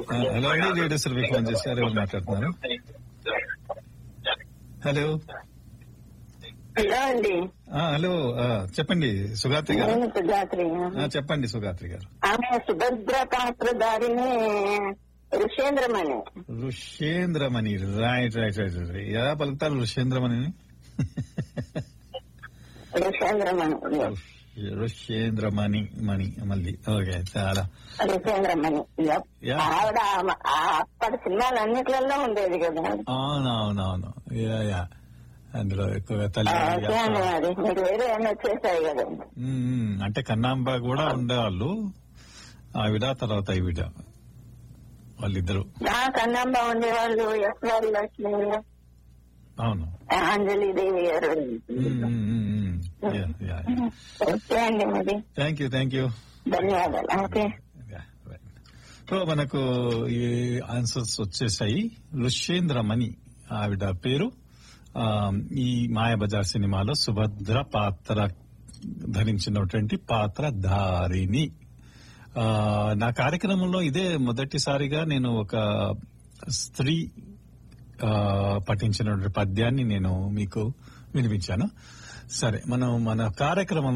ఆ, హలో అండి radio సర్వీకి phone చేశారు ఎవరు మాట్లాడుతున్నారు హలో హలో అండి ఆ, హలో ఆ, చెప్పండి సుగాత్రి గారు నేను సుజాత్రి ఆ, చెప్పండి సుగాత్రి గారు ఆమె సుభద్ర పాత్రధారిని Rushendramani Rushendramani right right right right ఎలా పలుకుతారు ఋషేంద్రమణి ఋషేంద్రమణి ఋషేంద్రమణి మణి మళ్ళీ ఓకే చాలా ఋషేంద్రమణి Yep. Yeah. ఆవిడ ఆమె- ఆ అప్పటి సినిమాలు అన్నిట్లలో ఉండేది కదా అవునవునవును యా యా అందులో ఎక్కువగా ఆ, తల్లి ఓకే అండి మరి మీరు వేరే అన్నీ వచ్చేసాయి కదా ఉమ్, ఉమ్, అంటే కన్నాంబ కూడా ఉండేవాళ్ళు ఆవిడ తర్వాత ఈవిడ వాళ్ళిద్దరు నా కన్నమ్మ ఉండేవాళ్ళు ఎస్ఆర్ లక్ష్మి అవును అంజలి దేవి గారు ఓకే అండి మరి థ్యాంక్ యూ థ్యాంక్ యూ ధన్యవాదాలు ఓకే సో మనకు ఈ ఆన్సర్స్ వచ్చేసాయి ఋషేంద్రమణి ఆవిడ పేరు ఆ, ఈ మాయాబజార్ సినిమాలో సుభద్ర పాత్ర ధరించినటువంటి పాత్రధారిణి ఆ, నా కార్యక్రమంలో ఇదే మొదటిసారిగా నేను ఒక స్త్రీ ఆ, పఠించినటువంటి పద్యాన్ని నేను మీకు వినిపించాను సరే మనం మన కార్యక్రమం